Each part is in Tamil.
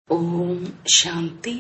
ஓம் சாந்தி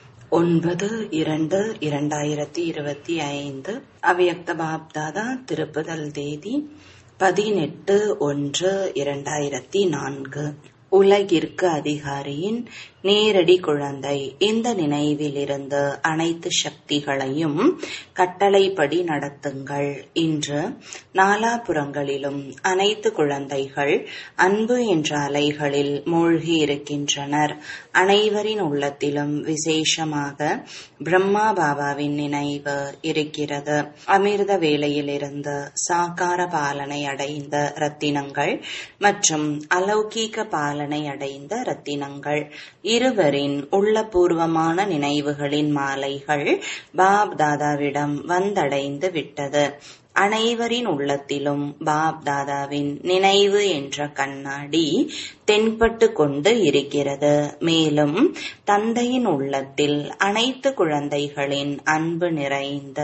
ஒன்பது இரண்டு இரண்டாயிரத்தி இருபத்தி ஐந்து அவ்யக்த பாப்தாதா திருப்புதல் தேதி பதினெட்டு ஒன்று இரண்டாயிரத்தி நான்கு உலகிற்கு அதிகாரியின் நேரடி குழந்தை இந்த நினைவிலிருந்து அனைத்து சக்திகளையும் கட்டளைப்படி நடத்துங்கள் இன்று நாலாபுறங்களிலும் அனைத்து குழந்தைகள் அன்பு என்ற அலைகளில் மூழ்கி இருக்கின்றனர் அனைவரின் உள்ளத்திலும் விசேஷமாக பிரம்மா பாபாவின் நினைவு இருக்கிறது அமிர்த வேலையிலிருந்து சாக்கார பாலனை அடைந்த ரத்தினங்கள் மற்றும் அலௌகீக பாலனை அடைந்த ரத்தினங்கள் இருவரின் உள்ளபூர்வமான நினைவுகளின் மாலைகள் பாப் தாதாவிடம் வந்தடைந்து விட்டது அனைவரின் உள்ளத்திலும் பாப் தாதாவின் நினைவு என்ற கண்ணாடி தென்பட்டு கொண்டு இருக்கிறது மேலும் தந்தையின் உள்ளத்தில் அனைத்து குழந்தைகளின் அன்பு நிறைந்த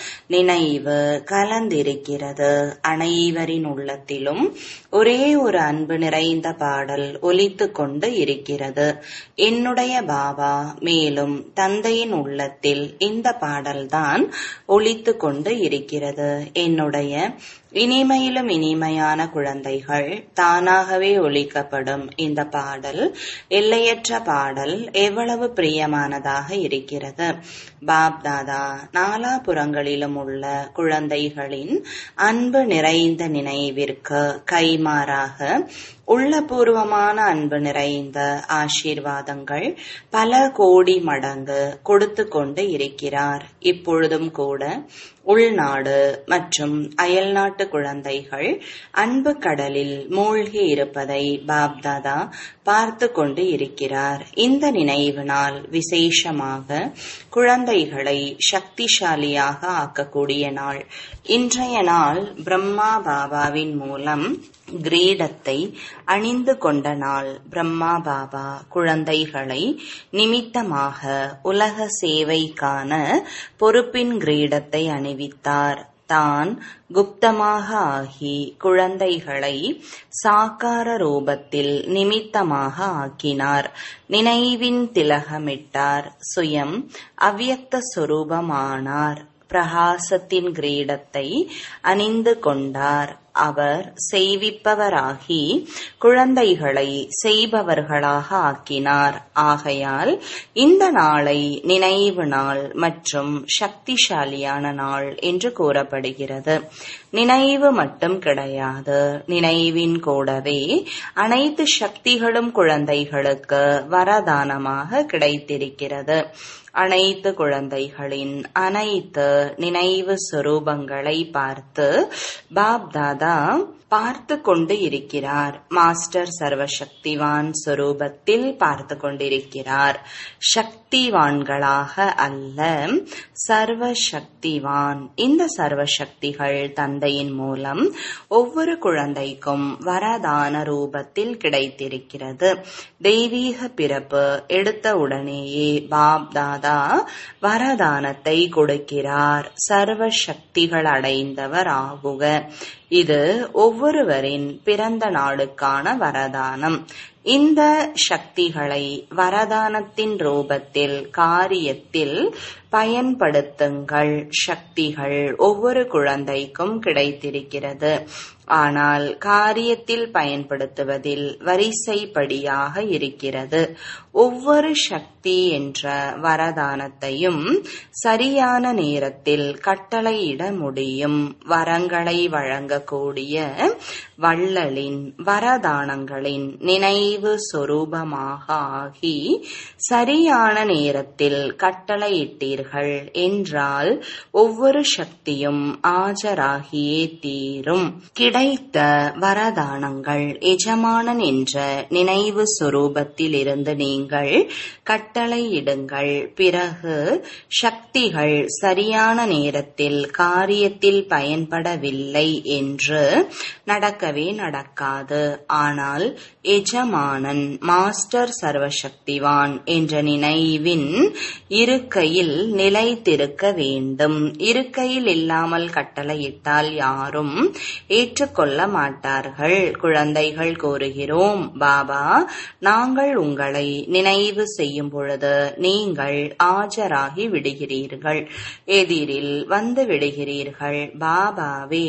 நினைவு கலந்திருக்கிறது அனைவரின் உள்ளத்திலும் ஒரே ஒரு அன்பு நிறைந்த பாடல் ஒலித்து கொண்டு இருக்கிறது என்னுடைய பாபா மேலும் தந்தையின் உள்ளத்தில் இந்த பாடல்தான் ஒலித்து கொண்டு இருக்கிறது என்னுடைய இனிமையிலும் இனிமையான குழந்தைகள் தானாகவே ஒலிக்கப்படும் இந்த பாடல் எல்லையற்ற பாடல் எவ்வளவு பிரியமானதாக இருக்கிறது பாப் தாதா நாலாபுறங்களிலும் உள்ள குழந்தைகளின் அன்பு நிறைந்த நினைவிற்கு கைமாறாக உள்ளபூர்வமான அன்பு நிறைந்த ஆசீர்வாதங்கள் பல கோடி மடங்கு கொடுத்து கொண்டு இருக்கிறார் இப்பொழுதும் கூட உள்நாடு மற்றும் அயல்நாட்டு குழந்தைகள் அன்பு கடலில் மூழ்கி இருப்பதை பாப்தாதா பார்த்து கொண்டு இருக்கிறார் இந்த நினைவு நாள் விசேஷமாக குழந்தைகளை சக்திசாலியாக ஆக்கக்கூடிய நாள் இன்றைய நாள் பிரம்மா பாபாவின் மூலம் கிரீடத்தை அணிந்து கொண்ட நாள் பிரம்மா பாபா குழந்தைகளை நிமித்தமாக உலக சேவைக்கான பொறுப்பின் கிரீடத்தை அணிவித்தார் தான் குப்தமாக ஆகி குழந்தைகளை சாக்கார ரூபத்தில் நிமித்தமாக ஆக்கினார் நினைவின் திலகமிட்டார் சுயம் அவ்யக்த சொரூபமானார் பிரகாசத்தின் கிரீடத்தை அணிந்து கொண்டார் அவர் செய்விப்பவராகி குழந்தைகளை செய்பவர்களாக ஆக்கினார் ஆகையால் இந்த நாளை நினைவு நாள் மற்றும் சக்திசாலியான நாள் என்று கூறப்படுகிறது நினைவு மட்டும் கிடையாது நினைவின் கூடவே அனைத்து சக்திகளும் குழந்தைகளுக்கு வரதானமாக கிடைத்திருக்கிறது அனைத்து குழந்தைகளின் அனைத்து நினைவு சுரூபங்களை பார்த்து பாப் தாதா பார்த்து கொண்டு இருக்கிறார் மாஸ்டர் சர்வசக்திவான் சுரூபத்தில் பார்த்து கொண்டிருக்கிறார் சக்திவான்களாக அல்ல சர்வசக்திவான் இந்த சர்வசக்திகள் தந்தையின் மூலம் ஒவ்வொரு குழந்தைக்கும் வரதான ரூபத்தில் கிடைத்திருக்கிறது தெய்வீக பிறப்பு எடுத்த உடனேயே பாப் தாதா வரதானத்தை கொடுக்கிறார் சர்வ சக்திகள் அடைந்தவர் ஆகுக இது ஒவ்வொருவரின் பிறந்த நாளுக்கான வரதானம் இந்த சக்திகளை வரதானத்தின் ரூபத்தில் காரியத்தில் பயன்படுத்துங்கள் சக்திகள் ஒவ்வொரு குழந்தைக்கும் கிடைத்திருக்கிறது ஆனால் காரியத்தில் பயன்படுத்துவதில் வரிசைப்படியாக இருக்கிறது ஒவ்வொரு சக்தி என்ற வரதானத்தையும் சரியான நேரத்தில் கட்டளையிட முடியும் வரங்களை வழங்கக்கூடிய வள்ளலின் வரதானங்களின் நினைவு சொரூபமாக ஆகி சரியான நேரத்தில் கட்டளையிட்டீர்கள் என்றால் ஒவ்வொரு சக்தியும் ஆஜராகியே தீரும் கிடைத்த வரதானங்கள் எஜமானன் என்ற நினைவு சொரூபத்தில் இருந்து நீங்கள் கட்டளையிடுங்கள் பிறகு சக்திகள் சரியான நேரத்தில் காரியத்தில் பயன்படவில்லை என்று நடக்கவே நடக்காது ஆனால் எஜமான் எஜமானன் மாஸ்டர் சர்வசக்திவான் என்ற நினைவின் இருக்கையில் நிலைத்திருக்க வேண்டும் இருக்கையில் இல்லாமல் கட்டளையிட்டால் யாரும் ஏற்றுக்கொள்ள மாட்டார்கள் குழந்தைகள் கூறுகிறோம் பாபா நாங்கள் உங்களை நினைவு செய்யும் பொழுது நீங்கள் ஆஜராகி விடுகிறீர்கள் எதிரில் வந்து விடுகிறீர்கள் பாபாவே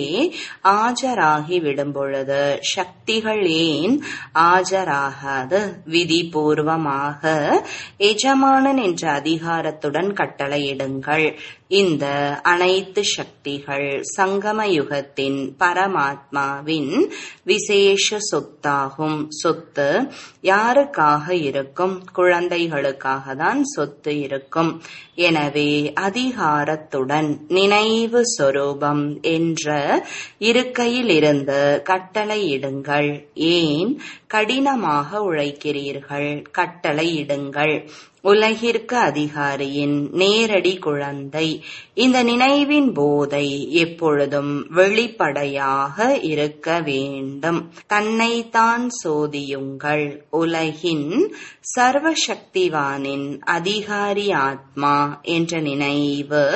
ஆஜராகி விடும் பொழுது சக்திகள் ஏன் ஆஜராகாது விதிபூர்வமாக எஜமானன் என்ற அதிகாரத்துடன் கட்டளையிடுங்கள் இந்த அனைத்து சக்திகள் சங்கம யுகத்தின் பரமாத்மாவின் விசேஷ சொத்தாகும் சொத்து யாருக்காக இருக்கும் குழந்தைகளுக்காக தான் சொத்து இருக்கும் எனவே அதிகாரத்துடன் நினைவு சொரூபம் என்ற இருக்கையில் இருந்து கட்டளையிடுங்கள் ஏன் கடினமாக உழைக்கிறீர்கள் கட்டளையிடுங்கள் உலகிற்கு அதிகாரியின் நேரடி குழந்தை இந்த நினைவின் போதை எப்பொழுதும் வெளிப்படையாக இருக்க வேண்டும் தன்னைத்தான் சோதியுங்கள் உலகின் சர்வசக்திவானின் அதிகாரி ஆத்மா என்ற நினைவு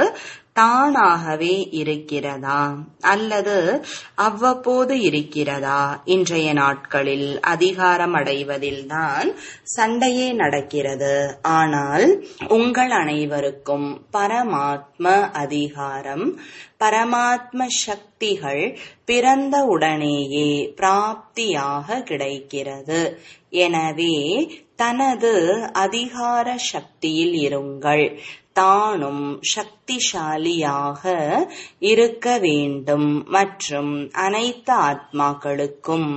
தானாகவே இருக்கிறதா அல்லது அவ்வப்போது இருக்கிறதா இன்றைய நாட்களில் அதிகாரம் அடைவதில்தான் சண்டையே நடக்கிறது ஆனால் உங்கள் அனைவருக்கும் பரமாத்ம அதிகாரம் பரமாத்ம சக்திகள் பிறந்த உடனேயே பிராப்தியாக கிடைக்கிறது எனவே தனது அதிகார சக்தியில் இருங்கள் தானும் சக்திசாலியாக இருக்க வேண்டும் மற்றும் அனைத்து ஆத்மாக்களுக்கும்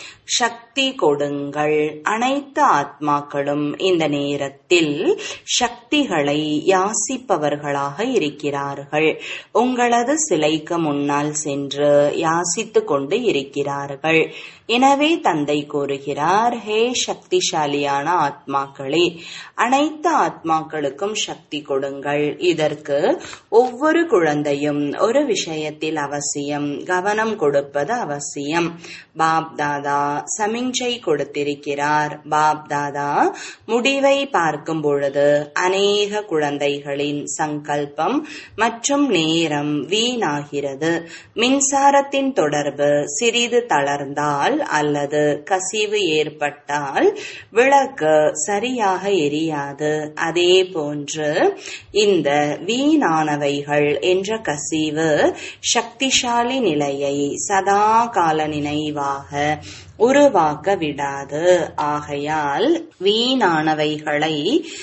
சக்தி கொடுங்கள் அனைத்து ஆத்மாக்களும் இந்த நேரத்தில் சக்திகளை யாசிப்பவர்களாக இருக்கிறார்கள் உங்களது சிலைக்கு முன்னால் சென்று யாசித்துக் கொண்டு இருக்கிறார்கள் எனவே தந்தை கூறுகிறார் ஹே சக்திசாலியான ஆத்மாக்களே அனைத்து ஆத்மாக்களுக்கும் சக்தி கொடுங்கள் இதற்கு ஒவ்வொரு குழந்தையும் ஒரு விஷயத்தில் அவசியம் கவனம் கொடுப்பது அவசியம் பாப் தாதா சமிஞ்சை கொடுத்திருக்கிறார் பாப் தாதா முடிவை பார்க்கும் பொழுது அநேக குழந்தைகளின் சங்கல்பம் மற்றும் நேரம் வீணாகிறது மின்சாரத்தின் தொடர்பு சிறிது தளர்ந்தால் அல்லது கசிவு ஏற்பட்டால் விளக்கு சரியாக எரியாது அதே போன்று இந்த வீணானவைகள் என்ற கசிவு சக்திசாலி நிலையை சதா கால நினைவாக உருவாக்க விடாது ஆகையால் வீணானவைகளை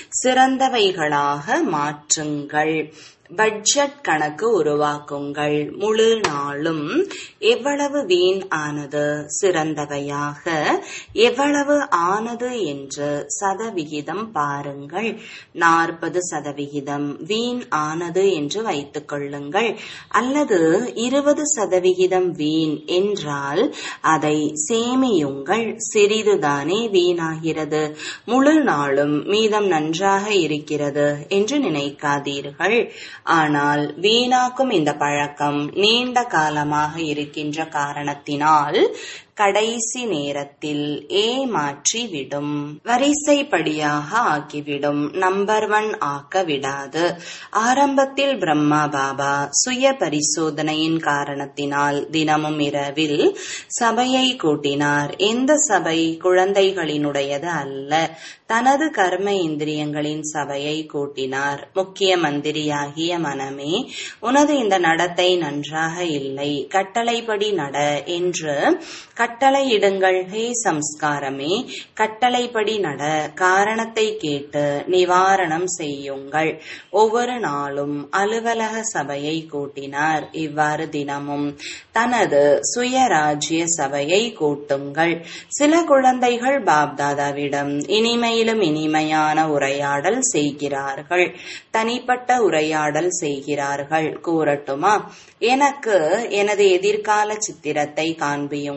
சிறந்தவைகளாக மாற்றுங்கள் பட்ஜெட் கணக்கு உருவாக்குங்கள் முழு நாளும் எவ்வளவு வீண் ஆனது சிறந்தவையாக எவ்வளவு ஆனது என்று சதவிகிதம் பாருங்கள் நாற்பது சதவிகிதம் வீண் ஆனது என்று வைத்துக் கொள்ளுங்கள் அல்லது இருபது சதவிகிதம் வீண் என்றால் அதை சேமியுங்கள் சிறிதுதானே வீணாகிறது முழு நாளும் மீதம் நன்றாக இருக்கிறது என்று நினைக்காதீர்கள் ஆனால் வீணாக்கும் இந்த பழக்கம் நீண்ட காலமாக இருக்கின்ற காரணத்தினால் கடைசி நேரத்தில் ஏமாற்றிவிடும் வரிசைப்படியாக ஆக்கிவிடும் நம்பர் ஒன் ஆக்க விடாது ஆரம்பத்தில் பிரம்மா பாபா சுய பரிசோதனையின் காரணத்தினால் தினமும் இரவில் சபையை கூட்டினார் எந்த சபை குழந்தைகளினுடையது அல்ல தனது கர்ம இந்திரியங்களின் சபையை கூட்டினார் முக்கிய மந்திரியாகிய மனமே உனது இந்த நடத்தை நன்றாக இல்லை கட்டளைப்படி நட என்று கட்டளையிடுங்கள் ஹே சம்ஸ்காரமே கட்டளைப்படி நட காரணத்தை கேட்டு நிவாரணம் செய்யுங்கள் ஒவ்வொரு நாளும் அலுவலக சபையை கூட்டினார் இவ்வாறு தினமும் தனது சுயராஜ்ய சபையை கூட்டுங்கள் சில குழந்தைகள் பாப்தாதாவிடம் இனிமையிலும் இனிமையான உரையாடல் செய்கிறார்கள் தனிப்பட்ட உரையாடல் செய்கிறார்கள் கூறட்டுமா எனக்கு எனது எதிர்கால சித்திரத்தை காண்பியுங்கள்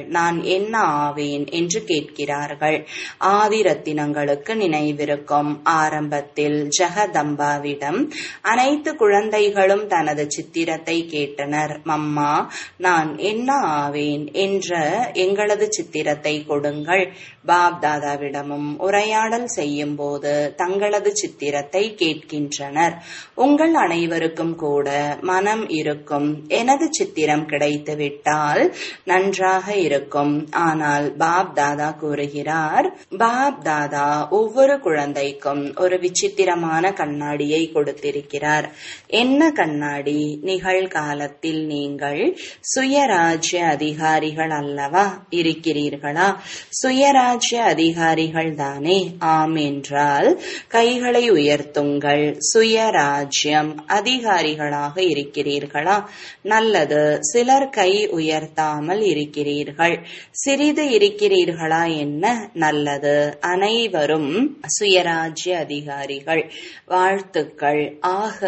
நான் என்ன ஆவேன் என்று கேட்கிறார்கள் ஆதி ரத்தினங்களுக்கு நினைவிருக்கும் ஆரம்பத்தில் ஜெகதம்பாவிடம் அனைத்து குழந்தைகளும் தனது சித்திரத்தை கேட்டனர் மம்மா நான் என்ன ஆவேன் என்ற எங்களது சித்திரத்தை கொடுங்கள் பாப் தாதாவிடமும் உரையாடல் செய்யும் போது தங்களது சித்திரத்தை கேட்கின்றனர் உங்கள் அனைவருக்கும் கூட மனம் இருக்கும் எனது சித்திரம் கிடைத்துவிட்டால் நன்றாக இருக்கும் ஆனால் பாப் தாதா கூறுகிறார் பாப் தாதா ஒவ்வொரு குழந்தைக்கும் ஒரு விசித்திரமான கண்ணாடியை கொடுத்திருக்கிறார் என்ன கண்ணாடி நிகழ்காலத்தில் நீங்கள் சுயராஜ்ய அதிகாரிகள் அல்லவா இருக்கிறீர்களா சுயராஜ்ய அதிகாரிகள் தானே ஆம் என்றால் கைகளை உயர்த்துங்கள் சுயராஜ்யம் அதிகாரிகளாக இருக்கிறீர்களா நல்லது சிலர் கை உயர்த்தாமல் இருக்கிறீர்கள் சிறிது இருக்கிறீர்களா என்ன நல்லது அனைவரும் சுயராஜ்ய அதிகாரிகள் வாழ்த்துக்கள் ஆக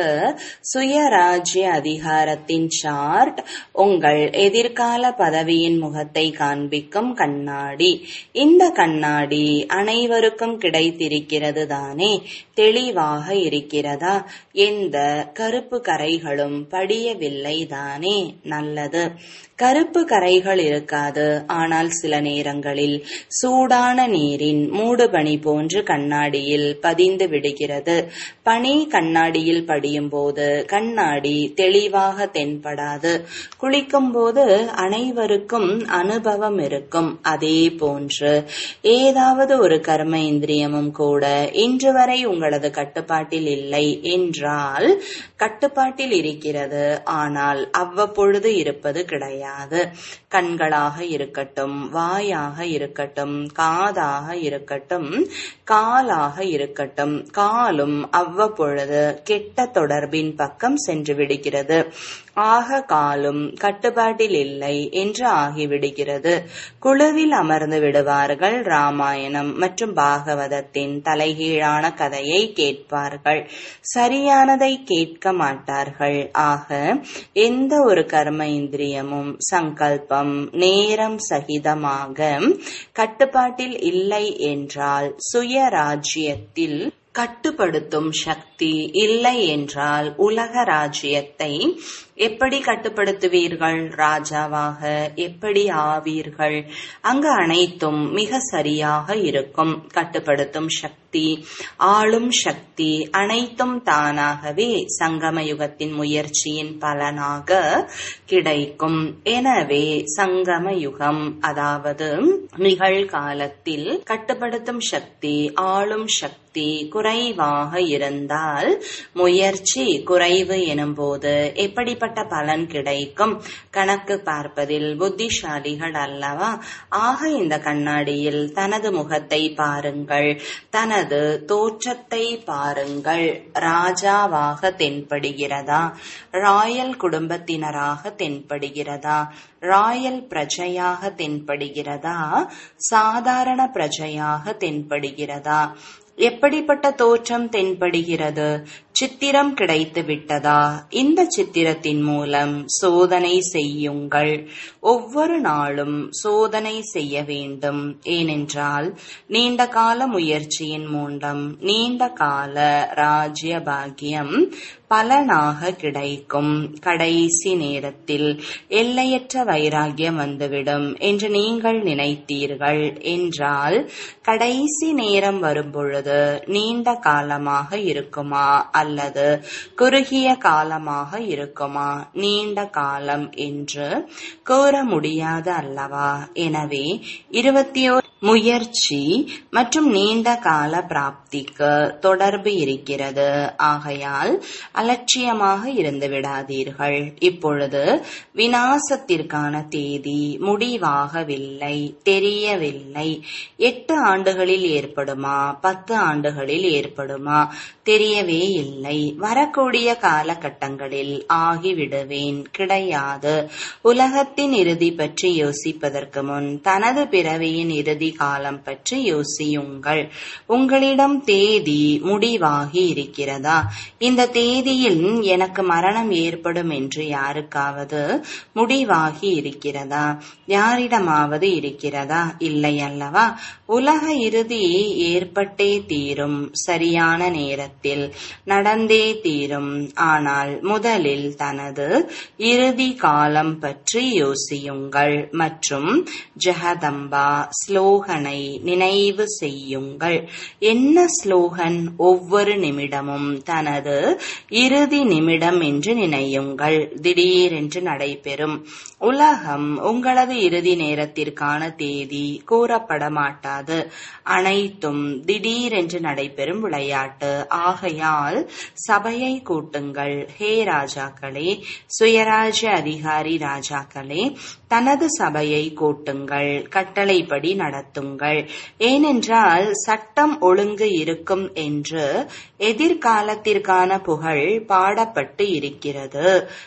சுயராஜ்ய அதிகாரத்தின் சார்ட் உங்கள் எதிர்கால பதவியின் முகத்தை காண்பிக்கும் கண்ணாடி இந்த கண்ணாடி அனைவருக்கும் கிடைத்திருக்கிறது தானே தெளிவாக இருக்கிறதா எந்த கருப்பு கரைகளும் படியவில்லை தானே நல்லது கருப்பு கரைகள் இருக்காது ஆனால் சில நேரங்களில் சூடான நீரின் மூடுபனி போன்று கண்ணாடியில் பதிந்து விடுகிறது பனி கண்ணாடியில் படியும் போது கண்ணாடி தெளிவாக தென்படாது குளிக்கும் போது அனைவருக்கும் அனுபவம் இருக்கும் அதே போன்று ஏதாவது ஒரு கர்ம இந்திரியமும் கூட இன்று வரை உங்களது கட்டுப்பாட்டில் இல்லை என்றால் கட்டுப்பாட்டில் இருக்கிறது ஆனால் அவ்வப்பொழுது இருப்பது கிடையாது கண்களாக இருக்கட்டும் வாயாக இருக்கட்டும் காதாக இருக்கட்டும் காலாக இருக்கட்டும் காலும் அவ்வப்பொழுது கெட்ட தொடர்பின் பக்கம் சென்று விடுகிறது ஆக காலும் கட்டுப்பாட்டில் இல்லை என்று ஆகிவிடுகிறது குழுவில் அமர்ந்து விடுவார்கள் ராமாயணம் மற்றும் பாகவதத்தின் தலைகீழான கதையை கேட்பார்கள் சரியானதை கேட்க மாட்டார்கள் ஆக எந்த ஒரு கர்ம இந்திரியமும் சங்கல்பம் நேரம் சகிதமாக கட்டுப்பாட்டில் இல்லை என்றால் சுயராஜ்யத்தில் கட்டுப்படுத்தும் சக்தி இல்லை என்றால் உலக ராஜ்யத்தை எப்படி கட்டுப்படுத்துவீர்கள் ராஜாவாக எப்படி ஆவீர்கள் அங்கு அனைத்தும் மிக சரியாக இருக்கும் கட்டுப்படுத்தும் சக்தி ஆளும் சக்தி அனைத்தும் தானாகவே சங்கம யுகத்தின் முயற்சியின் பலனாக கிடைக்கும் எனவே சங்கம யுகம் அதாவது நிகழ்காலத்தில் கட்டுப்படுத்தும் சக்தி ஆளும் சக்தி குறைவாக இருந்தால் முயற்சி குறைவு எனும்போது எப்படிப்பட்ட பலன் கிடைக்கும் கணக்கு பார்ப்பதில் புத்திசாலிகள் அல்லவா ஆக இந்த கண்ணாடியில் தனது முகத்தை பாருங்கள் தனது தோற்றத்தை பாருங்கள் ராஜாவாக தென்படுகிறதா ராயல் குடும்பத்தினராக தென்படுகிறதா ராயல் பிரஜையாக தென்படுகிறதா சாதாரண பிரஜையாக தென்படுகிறதா எப்படிப்பட்ட தோற்றம் தென்படுகிறது சித்திரம் கிடைத்து விட்டதா இந்த சித்திரத்தின் மூலம் சோதனை செய்யுங்கள் ஒவ்வொரு நாளும் சோதனை செய்ய வேண்டும் ஏனென்றால் நீண்ட கால முயற்சியின் மூலம் நீண்ட கால ராஜ்ய பாக்கியம் பலனாக கிடைக்கும் கடைசி நேரத்தில் எல்லையற்ற வைராகியம் வந்துவிடும் என்று நீங்கள் நினைத்தீர்கள் என்றால் கடைசி நேரம் வரும்பொழுது நீண்ட காலமாக இருக்குமா அல்லது குறுகிய காலமாக இருக்குமா நீண்ட காலம் என்று கூற முடியாது அல்லவா எனவே இருபத்தி ஓர் முயற்சி மற்றும் நீண்ட கால பிராப்திக்கு தொடர்பு இருக்கிறது ஆகையால் அலட்சியமாக இருந்து விடாதீர்கள் இப்பொழுது வினாசத்திற்கான தேதி முடிவாகவில்லை தெரியவில்லை எட்டு ஆண்டுகளில் ஏற்படுமா பத்து ஆண்டுகளில் ஏற்படுமா தெரியவே இல்லை இல்லை வரக்கூடிய காலகட்டங்களில் ஆகிவிடுவேன் கிடையாது உலகத்தின் இறுதி பற்றி யோசிப்பதற்கு முன் தனது பிறவியின் இறுதி காலம் பற்றி யோசியுங்கள் உங்களிடம் தேதி முடிவாகி இருக்கிறதா இந்த தேதியில் எனக்கு மரணம் ஏற்படும் என்று யாருக்காவது முடிவாகி இருக்கிறதா யாரிடமாவது இருக்கிறதா இல்லை அல்லவா உலக இறுதி ஏற்பட்டே தீரும் சரியான நேரத்தில் நடந்தே தீரும் ஆனால் முதலில் தனது இறுதி காலம் பற்றி யோசியுங்கள் மற்றும் ஜெகதம்பா ஸ்லோகனை நினைவு செய்யுங்கள் என்ன ஸ்லோகன் ஒவ்வொரு நிமிடமும் தனது இறுதி நிமிடம் என்று நினையுங்கள் திடீரென்று நடைபெறும் உலகம் உங்களது இறுதி நேரத்திற்கான தேதி கூறப்பட மாட்டாது அனைத்தும் திடீரென்று நடைபெறும் விளையாட்டு ஆகையால் சபையை கூட்டுங்கள் ஹே ராஜாக்களே சுயராஜ்ய அதிகாரி ராஜாக்களே தனது சபையை கூட்டுங்கள் கட்டளைப்படி நடத்துங்கள் ஏனென்றால் சட்டம் ஒழுங்கு இருக்கும் என்று எதிர்காலத்திற்கான புகழ் பாடப்பட்டு இருக்கிறது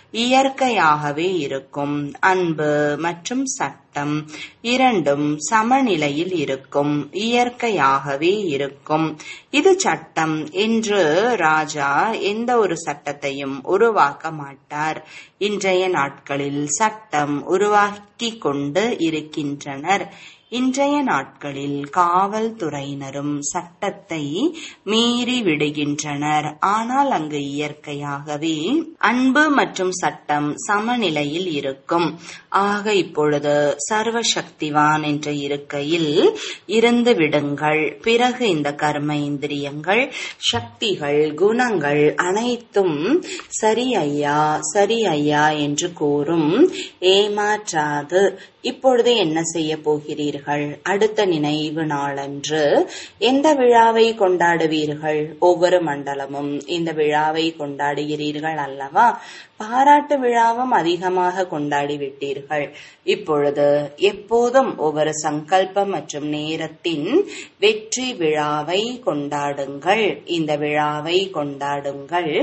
இயற்கையாகவே இருக்கும் அன்பு மற்றும் சட்டம் இரண்டும் சமநிலையில் இருக்கும் இயற்கையாகவே இருக்கும் இது சட்டம் என்று ராஜா எந்த ஒரு சட்டத்தையும் உருவாக்க மாட்டார் இன்றைய நாட்களில் சட்டம் உருவாக்கி கொண்டு இருக்கின்றனர் இன்றைய நாட்களில் காவல்துறையினரும் சட்டத்தை மீறி விடுகின்றனர் ஆனால் அங்கு இயற்கையாகவே அன்பு மற்றும் சட்டம் சமநிலையில் இருக்கும் ஆக இப்பொழுது சர்வசக்திவான் என்ற இருக்கையில் இருந்து விடுங்கள் பிறகு இந்த கர்ம இந்திரியங்கள் சக்திகள் குணங்கள் அனைத்தும் சரி ஐயா சரி ஐயா என்று கூறும் ஏமாற்றாது இப்பொழுது என்ன செய்ய போகிறீர்கள் அடுத்த நினைவு நாளன்று எந்த விழாவை கொண்டாடுவீர்கள் ஒவ்வொரு மண்டலமும் இந்த விழாவை கொண்டாடுகிறீர்கள் அல்லவா பாராட்டு விழாவும் அதிகமாக கொண்டாடி விட்டீர்கள் இப்பொழுது எப்போதும் ஒவ்வொரு சங்கல்பம் மற்றும் நேரத்தின் வெற்றி விழாவை கொண்டாடுங்கள் இந்த விழாவை கொண்டாடுங்கள்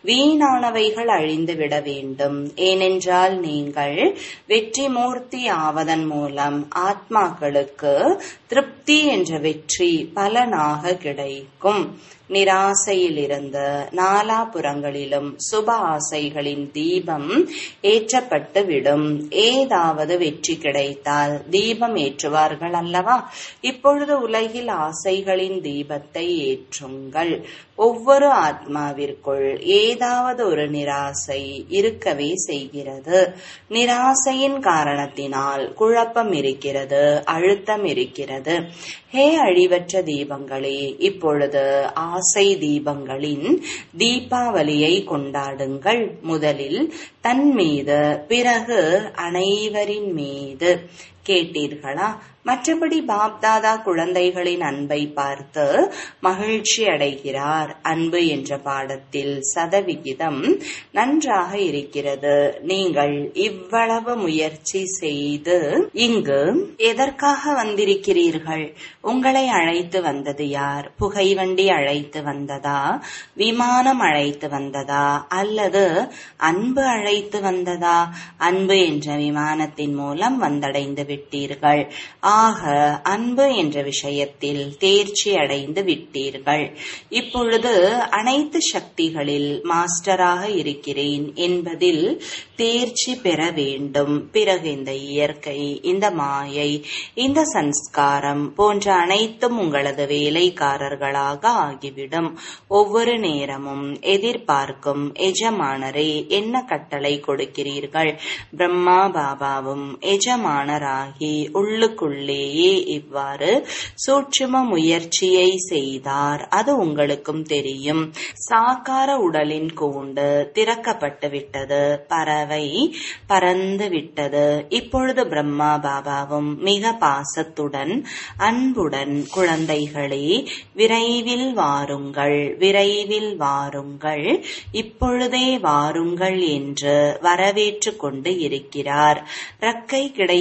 வீணானவைகள் அழிந்து விட வேண்டும் ஏனென்றால் நீங்கள் வெற்றி மூர்த்தி ஆவதன் மூலம் ஆத்மாக்களுக்கு திருப்தி என்ற வெற்றி பலனாக கிடைக்கும் நிராசையிலிருந்து நாலாபுறங்களிலும் சுப ஆசைகளின் தீபம் ஏற்றப்பட்டு விடும் ஏதாவது வெற்றி கிடைத்தால் தீபம் ஏற்றுவார்கள் அல்லவா இப்பொழுது உலகில் ஆசைகளின் தீபத்தை ஏற்றுங்கள் ஒவ்வொரு ஆத்மாவிற்குள் ஏதாவது ஒரு நிராசை இருக்கவே செய்கிறது நிராசையின் காரணத்தினால் குழப்பம் இருக்கிறது அழுத்தம் இருக்கிறது ஹே அழிவற்ற தீபங்களே இப்பொழுது ஆசை தீபங்களின் தீபாவளியை கொண்டாடுங்கள் முதலில் தன் மீது பிறகு அனைவரின் மீது கேட்டீர்களா மற்றபடி பாப்தாதா குழந்தைகளின் அன்பை பார்த்து மகிழ்ச்சி அடைகிறார் அன்பு என்ற பாடத்தில் சதவிகிதம் நன்றாக இருக்கிறது நீங்கள் இவ்வளவு முயற்சி செய்து இங்கு எதற்காக வந்திருக்கிறீர்கள் உங்களை அழைத்து வந்தது யார் புகைவண்டி அழைத்து வந்ததா விமானம் அழைத்து வந்ததா அல்லது அன்பு அழைத்து வந்ததா அன்பு என்ற விமானத்தின் மூலம் வந்தடைந்து விட்டீர்கள் ஆக அன்பு என்ற விஷயத்தில் தேர்ச்சி அடைந்து விட்டீர்கள் இப்பொழுது அனைத்து சக்திகளில் மாஸ்டராக இருக்கிறேன் என்பதில் தேர்ச்சி பெற வேண்டும் பிறகு இந்த இயற்கை இந்த மாயை இந்த சன்ஸ்காரம் போன்ற அனைத்தும் உங்களது வேலைக்காரர்களாக ஆகிவிடும் ஒவ்வொரு நேரமும் எதிர்பார்க்கும் எஜமானரே என்ன கட்டளை கொடுக்கிறீர்கள் பிரம்மா பாபாவும் எஜமானராகி உள்ளுக்குள்ளேயே இவ்வாறு சூட்சும முயற்சியை செய்தார் அது உங்களுக்கும் தெரியும் சாக்கார உடலின் கூண்டு திறக்கப்பட்டு விட்டது பறவை பறந்து விட்டது இப்பொழுது பிரம்மா பாபாவும் மிக பாசத்துடன் அன்புடன் குழந்தைகளே விரைவில் வாருங்கள் விரைவில் வாருங்கள் இப்பொழுதே வாருங்கள் என்று வரவேற்று கொண்டு இருக்கிறார் ரக்கை கிடைத்து விட்ட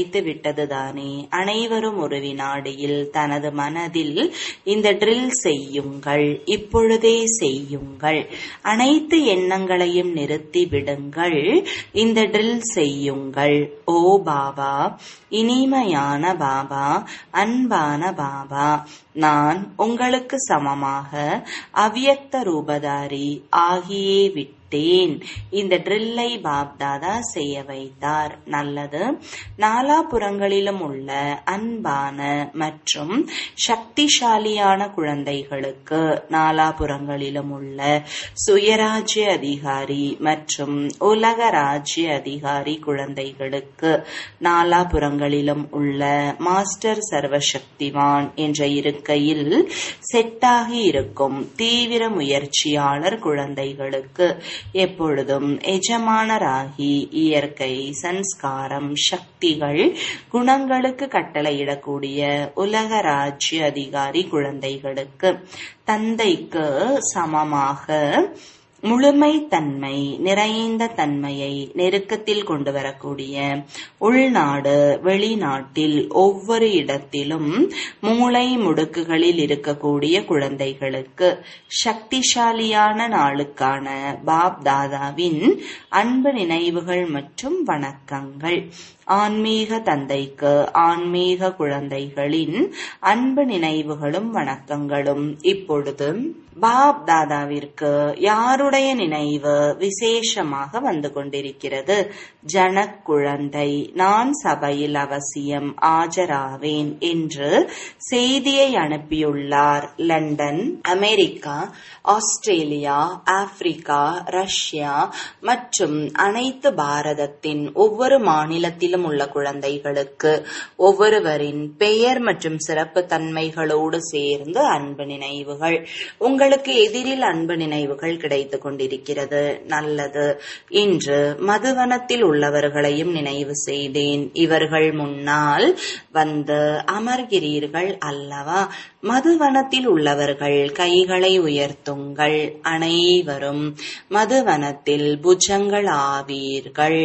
கேட்டதுதானே அனைவரும் ஒரு வினாடியில் தனது மனதில் இந்த ட்ரில் செய்யுங்கள் இப்பொழுதே செய்யுங்கள் அனைத்து எண்ணங்களையும் நிறுத்தி விடுங்கள் இந்த ட்ரில் செய்யுங்கள் ஓ பாபா இனிமையான பாபா அன்பான பாபா நான் உங்களுக்கு சமமாக அவ்யக்த ரூபதாரி ஆகியே விட்டு விட்டேன் இந்த ட்ரில்லை பாப்தாதா செய்ய வைத்தார் நல்லது நாலாபுறங்களிலும் உள்ள அன்பான மற்றும் சக்திசாலியான குழந்தைகளுக்கு நாலாபுறங்களிலும் உள்ள சுயராஜ்ய அதிகாரி மற்றும் உலக ராஜ்ய அதிகாரி குழந்தைகளுக்கு நாலாபுறங்களிலும் உள்ள மாஸ்டர் சர்வசக்திவான் என்ற இருக்கையில் செட்டாகி இருக்கும் தீவிர முயற்சியாளர் குழந்தைகளுக்கு எப்பொழுதும் எஜமானராகி இயற்கை சன்ஸ்காரம் சக்திகள் குணங்களுக்கு கட்டளையிடக்கூடிய உலக ராஜ்ய அதிகாரி குழந்தைகளுக்கு தந்தைக்கு சமமாக முழுமை தன்மை நிறைந்த தன்மையை நெருக்கத்தில் கொண்டு வரக்கூடிய உள்நாடு வெளிநாட்டில் ஒவ்வொரு இடத்திலும் மூளை முடுக்குகளில் இருக்கக்கூடிய குழந்தைகளுக்கு சக்திசாலியான நாளுக்கான பாப் தாதாவின் அன்பு நினைவுகள் மற்றும் வணக்கங்கள் ஆன்மீக தந்தைக்கு ஆன்மீக குழந்தைகளின் அன்பு நினைவுகளும் வணக்கங்களும் இப்பொழுது பாப் தாதாவிற்கு யாருடைய நினைவு விசேஷமாக வந்து கொண்டிருக்கிறது ஜனக் குழந்தை நான் சபையில் அவசியம் ஆஜராவேன் என்று செய்தியை அனுப்பியுள்ளார் London America Australia Africa Russia மற்றும் அனைத்து பாரதத்தின் ஒவ்வொரு மாநிலத்திலும் உள்ள குழந்தைகளுக்கு ஒவ்வொருவரின் பெயர் மற்றும் சிறப்பு தன்மைகளோடு சேர்ந்து அன்பு நினைவுகள் உங்களுக்கு எதிரில் அன்பு நினைவுகள் கிடைத்துக் கொண்டிருக்கிறது நல்லது இன்று மதுவனத்தில் உள்ளவர்களையும் நினைவு செய்தேன் இவர்கள் முன்னால் வந்து அமர்கிறீர்கள் அல்லவா மதுவனத்தில் உள்ளவர்கள் கைகளை உயர்த்துங்கள் அனைவரும் மதுவனத்தில் புஜங்கள் ஆவீர்கள்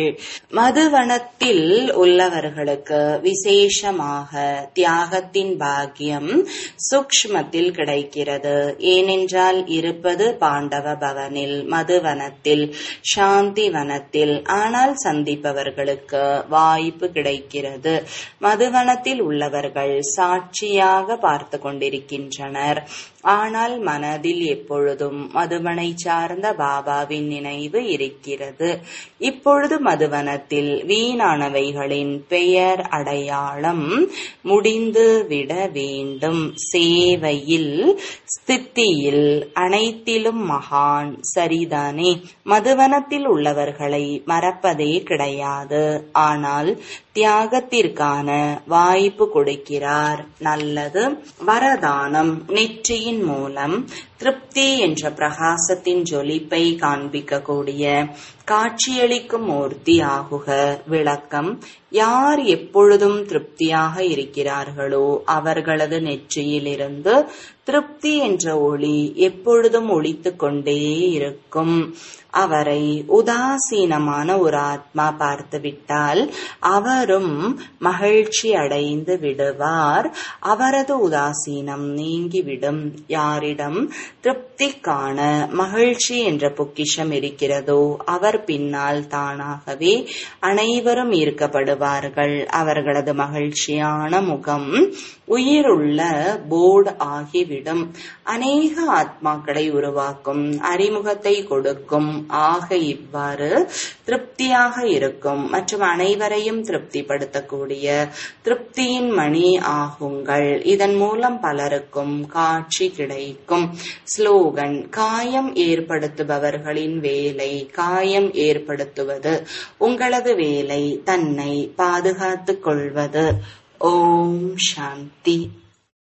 மதுவனத்தில் உள்ளவர்களுக்கு விசேஷமாக தியாகத்தின் பாக்கியம் சூக்ஷ்மத்தில் கிடைக்கிறது ஏனென்றால் இருப்பது பாண்டவ பவனில் மதுவனத்தில் சாந்தி வனத்தில் ஆனால் சந்திப்பவர்களுக்கு வாய்ப்பு கிடைக்கிறது மதுவனத்தில் உள்ளவர்கள் சாட்சியாக பார்த்து கொண்டிருக்கின்றனர் ஆனால் மனதில் எப்பொழுதும் மதுவனை சார்ந்த பாபாவின் நினைவு இருக்கிறது இப்பொழுது மதுவனத்தில் வீணானவைகளின் பெயர் அடையாளம் முடிந்து விட வேண்டும் சேவையில் ஸ்தித்தியில் அனைத்திலும் மகான் சரிதானே மதுவனத்தில் உள்ளவர்களை மறப்பதே கிடையாது ஆனால் தியாகத்திற்கான வாய்ப்பு கொடுக்கிறார் நல்லது வரதானம் நெற்றியின் மூலம் திருப்தி என்ற பிரகாசத்தின் ஜொலிப்பை காண்பிக்கக்கூடிய காட்சியளிக்கும் மூர்த்தி ஆகுக விளக்கம் யார் எப்பொழுதும் திருப்தியாக இருக்கிறார்களோ அவர்களது நெற்றியிலிருந்து திருப்தி என்ற ஒளி எப்பொழுதும் ஒளித்துக் கொண்டே இருக்கும் அவரை உதாசீனமான ஒரு ஆத்மா பார்த்துவிட்டால் அவரும் மகிழ்ச்சி அடைந்து விடுவார் அவரது உதாசீனம் நீங்கிவிடும் யாரிடம் திருப்திக்கான மகிழ்ச்சி என்ற பொக்கிஷம் இருக்கிறதோ அவர் பின்னால் தானாகவே அனைவரும் ஈர்க்கப்படுவார்கள் அவர்களது மகிழ்ச்சியான முகம் உயிருள்ள போர்டு ஆகிவிடும் அநேக ஆத்மாக்களை உருவாக்கும் அறிமுகத்தை கொடுக்கும் ஆக இவ்வாறு திருப்தியாக இருக்கும் மற்றும் அனைவரையும் திருப்திப்படுத்தக்கூடிய திருப்தியின் மணி ஆகுங்கள் இதன் மூலம் பலருக்கும் காட்சி கிடைக்கும் ஸ்லோகன் காயம் ஏற்படுத்துபவர்களின் வேலை காயம் ஏற்படுத்துவது உங்களது வேலை தன்னை பாதுகாத்துக் கொள்வது ஓம் சாந்தி